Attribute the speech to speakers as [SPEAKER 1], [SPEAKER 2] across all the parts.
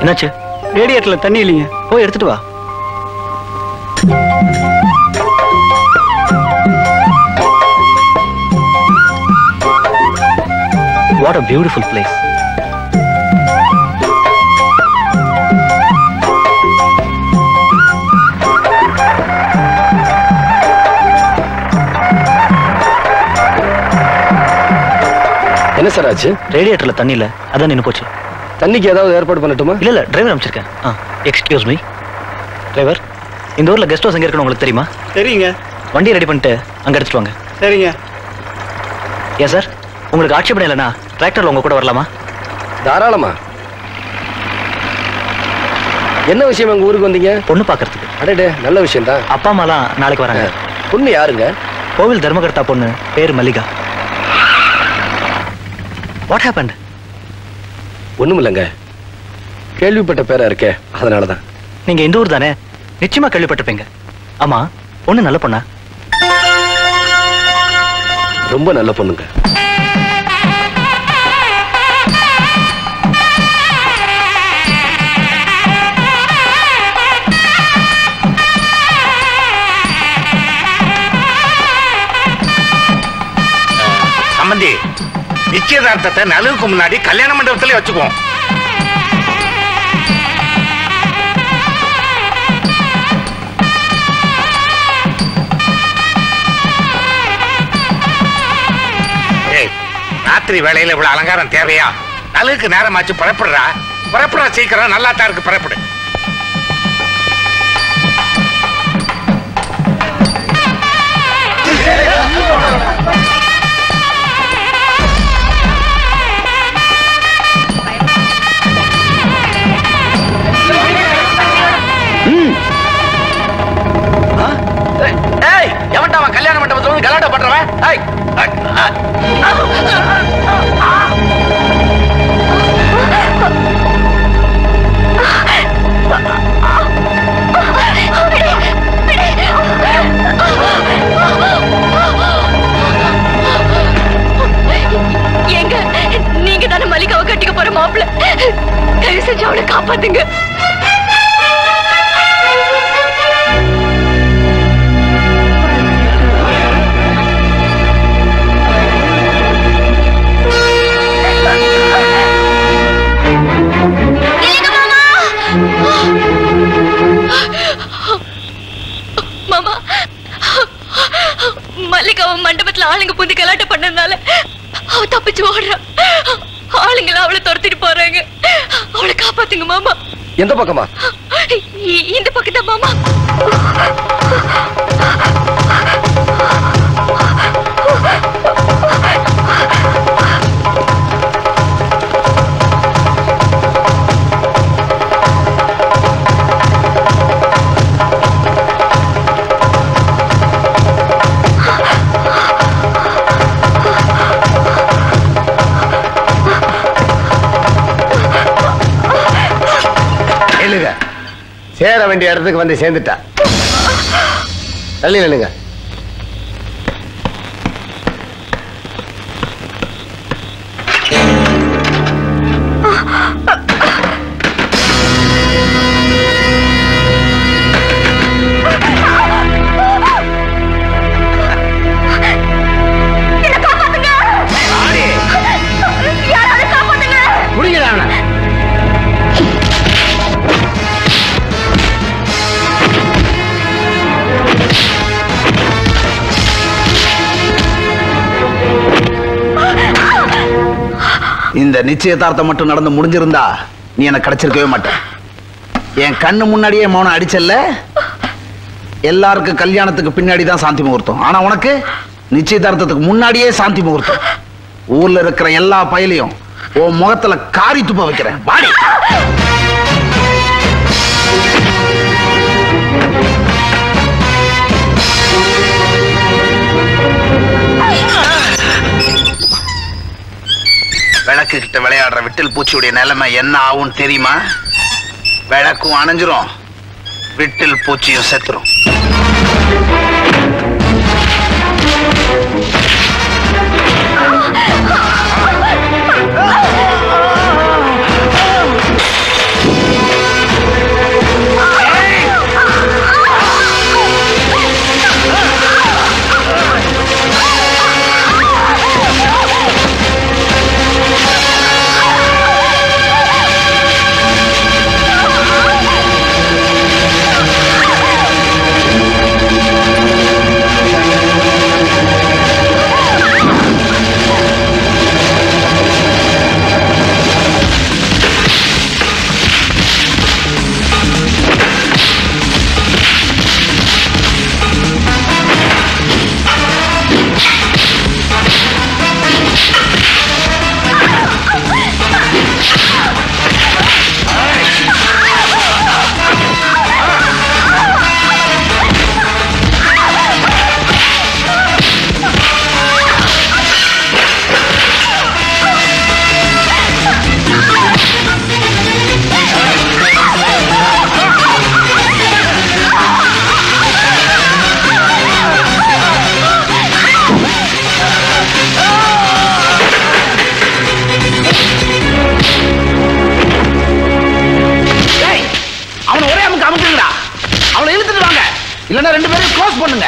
[SPEAKER 1] என்னாச்சு
[SPEAKER 2] ரேடியேட்டர்ல தண்ணி இல்லைங்க
[SPEAKER 1] போய் எடுத்துட்டு வா வாட் அ பியூட்டிஃபுல் பிளேஸ்
[SPEAKER 3] என்ன சார் ஆச்சு
[SPEAKER 1] ரேடியேட்டர்ல தண்ணி இல்ல அதான் நின்னு போச்சு
[SPEAKER 3] தண்ணிக்கு ஏதாவது ஏற்பாடு பண்ணட்டுமா
[SPEAKER 1] இல்ல இல்ல டிரைவர் அனுப்பிச்சிருக்கேன் ஆ எக்ஸ்கியூஸ் மீ டிரைவர் இந்த ஊர்ல கெஸ்ட் ஹவுஸ் எங்க இருக்குன்னு உங்களுக்கு தெரியுமா
[SPEAKER 2] சரிங்க
[SPEAKER 1] வண்டியை ரெடி பண்ணிட்டு அங்க எடுத்துட்டு வாங்க
[SPEAKER 2] சரிங்க
[SPEAKER 1] ஏன் சார் உங்களுக்கு ஆட்சேபணம் இல்லைனா டிராக்டர்ல உங்க கூட வரலாமா
[SPEAKER 3] தாராளமா என்ன விஷயம் எங்க ஊருக்கு வந்தீங்க
[SPEAKER 1] பொண்ணு பாக்குறதுக்கு
[SPEAKER 3] அடடே நல்ல விஷயம் தான்
[SPEAKER 1] அப்பா அம்மாலாம் நாளைக்கு வராங்க
[SPEAKER 3] பொண்ணு யாருங்க
[SPEAKER 1] கோவில் தர்மகர்த்தா பொண்ணு பேர் மல்லிகா வாட் ஹேப்பன்
[SPEAKER 3] ஒண்ணுமில்லைங்க கேள்விப்பட்ட பேரா இருக்கே அதனாலதான்
[SPEAKER 1] நீங்க இந்த ஊர் தானே நிச்சயமா கேள்விப்பட்டிருப்பீங்க ஆமா பொண்ணு நல்ல பொண்ணா
[SPEAKER 3] ரொம்ப நல்ல பொண்ணுங்க
[SPEAKER 4] சம்பந்தி நிச்சயதார்த்தத்தை நலுவுக்கு முன்னாடி கல்யாண மண்டபத்திலே வச்சுக்குவோம் ஏய், ராத்திரி வேலையில இவ்வளவு அலங்காரம் தேவையா நலுவுக்கு நேரமாச்சு புறப்படுறா புறப்படுறா சீக்கிரம் நல்லா தான் இருக்கு புறப்படு ஏய் எவன்டா அவன் கல்யாண மண்டபத்துல வந்து கலாட்டா பண்றவன் ஏய்
[SPEAKER 5] ஏங்க நீங்க தானே மல்லிகாவை கட்டிக்க போற மாப்பிள்ள தயவு செஞ்சு அவளை காப்பாத்துங்க மாமா மல்லிகாவை மண்டபத்துல ஆளுங்க புந்து கலாட்டம் பண்ணதுனால அவ தப்பிச்சு ஓடுறா ஆளுங்கள அவளை துரத்திட்டு போறாங்க அவளை காப்பாத்துங்க மாமா
[SPEAKER 3] எந்த பக்கமா
[SPEAKER 5] இ- இந்த பக்கம் தான் மாமா
[SPEAKER 4] எழுங்க சேர வேண்டிய இடத்துக்கு வந்து சேர்ந்துட்டா தள்ளி நில்லுங்க முடிங்கடா அவனை
[SPEAKER 6] இந்த நிச்சயதார்த்தம் மட்டும் நடந்து முடிஞ்சிருந்தா நீ எனக்கு கிடைச்சிருக்கவே மாட்ட என் கண்ணு முன்னாடியே மௌனம் அடிச்சல்ல எல்லாருக்கும் கல்யாணத்துக்கு பின்னாடி தான் சாந்தி முகூர்த்தம் ஆனா உனக்கு நிச்சயதார்த்தத்துக்கு முன்னாடியே சாந்தி முகூர்த்தம் ஊர்ல இருக்கிற எல்லா பயலையும் உன் முகத்துல காரி துப்ப வைக்கிறேன் வாடி விளக்கு கிட்ட விளையாடுற விட்டில் பூச்சியுடைய நிலைமை என்ன ஆகும் தெரியுமா விளக்கும் அணைஞ்சிரும் விட்டில் பூச்சியும் செத்துரும்
[SPEAKER 5] ஆ
[SPEAKER 6] இழுத்து அமுக்குங்கடா அவளை இழுத்துட்டு வாங்க இல்லைன்னா ரெண்டு பேரும் க்ளோஸ் பண்ணுங்க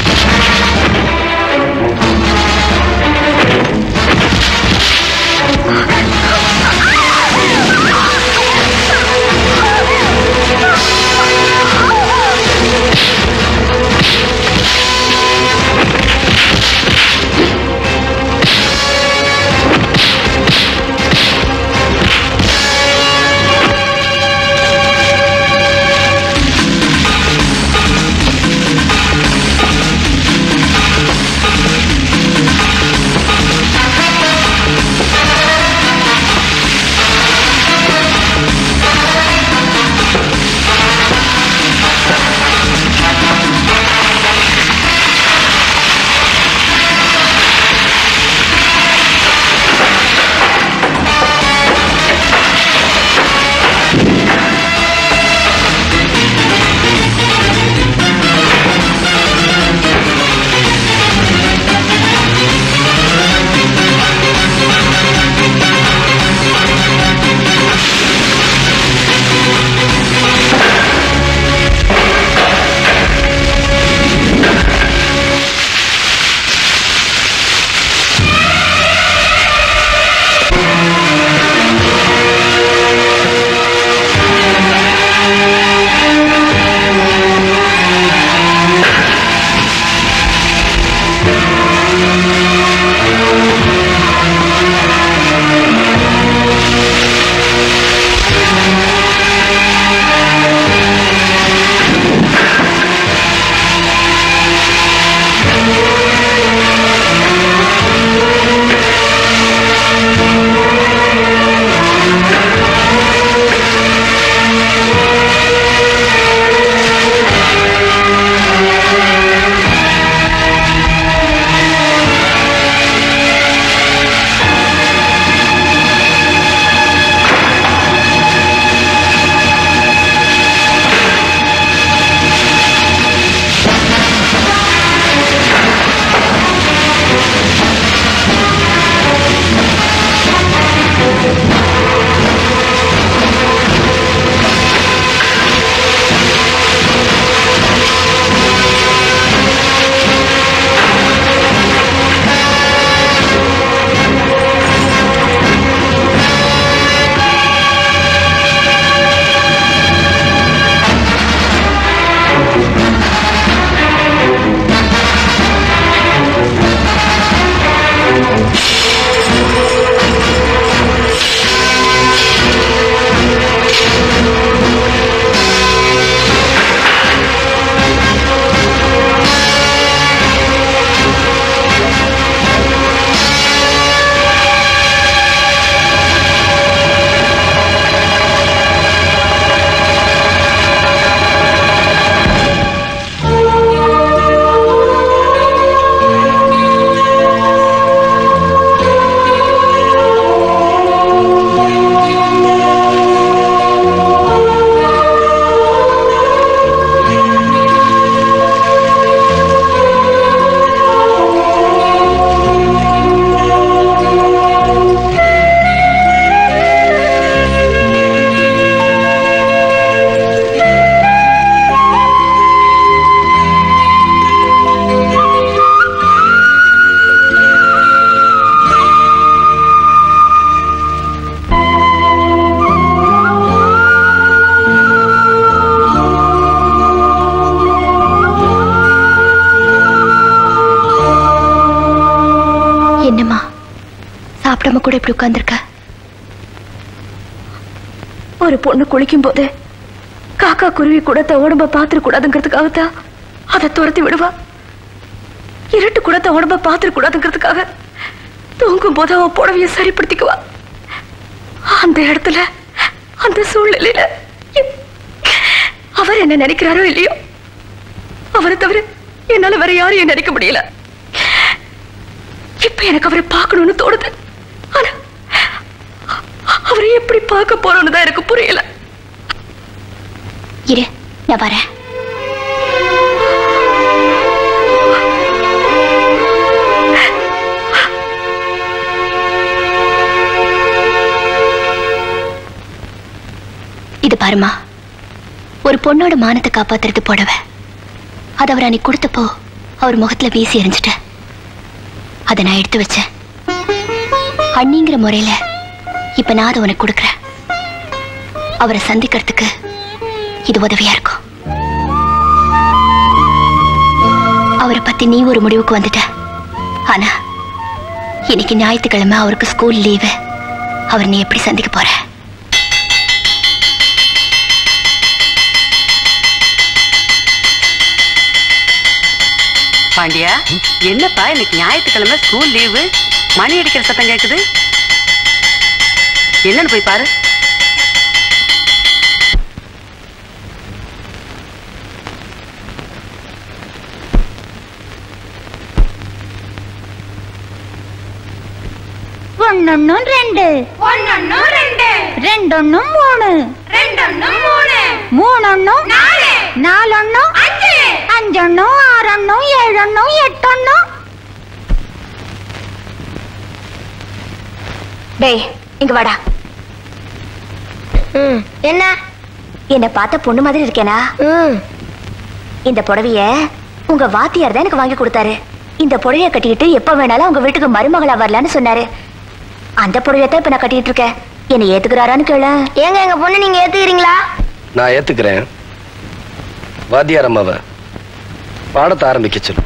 [SPEAKER 5] என்னம்மா சாப்பிடாம கூட இப்படி உட்கார்ந்திருக்க
[SPEAKER 2] ஒரு பொண்ணு குளிக்கும் போது காக்கா குருவி கூட தன் உடம்ப பாத்திர கூடாதுங்கிறதுக்காகத்தான் அதை துரத்தி விடுவா இருட்டு கூட தன் உடம்ப பாத்திர கூடாதுங்கிறதுக்காக தூங்கும் போது அவன் புடவைய சரிப்படுத்திக்குவா அந்த இடத்துல அந்த சூழ்நிலையில அவர் என்ன நினைக்கிறாரோ இல்லையோ அவரை தவிர என்னால வேற யாரையும் நினைக்க முடியல இப்ப எனக்கு அவரை பார்க்கணும்னு தோணுது ஆனா அவரை எப்படி பார்க்க போறோம்னு தான் எனக்கு புரியல
[SPEAKER 5] இரு நான் வரேன் இது பாருமா
[SPEAKER 2] ஒரு பொண்ணோட மானத்தை காப்பாத்துறது புடவை அது அவர் அன்னைக்கு கொடுத்தப்போ அவர் முகத்துல வீசி எறிஞ்சிட்டேன் அதை நான் எடுத்து வச்சேன் அண்ணிங்கிற முறையில இப்ப நான் அதை உனக்கு கொடுக்குறேன் அவரை சந்திக்கிறதுக்கு இது உதவியா இருக்கும் அவரை பத்தி நீ ஒரு முடிவுக்கு வந்துட்ட ஆனா இன்னைக்கு ஞாயிற்றுக்கிழமை அவருக்கு ஸ்கூல் லீவு அவர் நீ எப்படி சந்திக்க போற
[SPEAKER 7] பாண்டியா என்னப்பா இன்னைக்கு ஞாயிற்றுக்கிழமை ஸ்கூல் லீவு மணி அடிக்கிற சத்தம் கேக்குது என்னன்னு போய் பாரு
[SPEAKER 8] ஒன்னொன்னும் ரெண்டு ஒன்னொன்னும் ரெண்டு ரெண்டொன்னும் மூணு ரெண்டொன்னும் மூணு மூணொன்னும் நாலு நாலொன்னும் அஞ்சு அஞ்சொன்னும் ஆறொன்னும் ஏழொன்னும் எட்டொன்னும்
[SPEAKER 2] டேய் இங்க வாடா
[SPEAKER 8] என்ன
[SPEAKER 2] என்ன பார்த்த பொண்ணு மாதிரி இருக்கேனா இந்த புடவைய உங்க வாத்தியார் தான் எனக்கு வாங்கி கொடுத்தாரு இந்த புடவைய கட்டிக்கிட்டு எப்ப வேணாலும் உங்க வீட்டுக்கு மருமகளா வரலான்னு சொன்னாரு அந்த புடவைய தான் இப்ப நான் கட்டிட்டு இருக்கேன் என்ன ஏத்துக்கிறாரான்னு கேள
[SPEAKER 8] ஏங்க எங்க பொண்ணு நீங்க ஏத்துக்கிறீங்களா
[SPEAKER 3] நான் ஏத்துக்கிறேன் வாத்தியார் அம்மாவை பாடத்தை ஆரம்பிக்க சொல்லு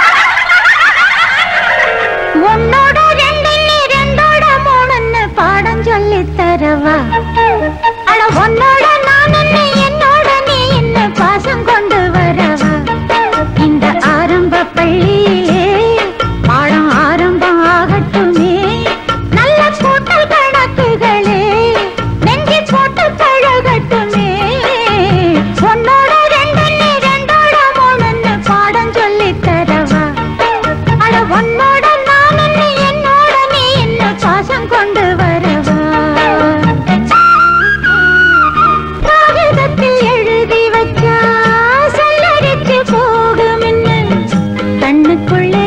[SPEAKER 8] உன்னோட ரெண்டு நீ ரெண்டோட மூணுன்னு பாடம் சொல்லி தரவா அட உன்னோட நானுன்னு என்னோட நீ என்ன பாசம் கொண்டு வரவா இந்த ஆரம்ப பள்ளியிலே பாடம் ஆரம்பம் ஆகட்டுமே நல்ல கூட்டல் கணக்குகளே நெஞ்சி போட்டு பழகட்டுமே உன்னோட ரெண்டு நீ ரெண்டோட மூணுன்னு பாடம் சொல்லி தரவா அட உன்னோட நானுன்னு என்னோட நீ என்ன பாசம் கொண்டு வரவா காகிதத்தில் எழுதி வச்சா சொல்லடிச்சு போகும் என்ன கண்ணுக்குள்ள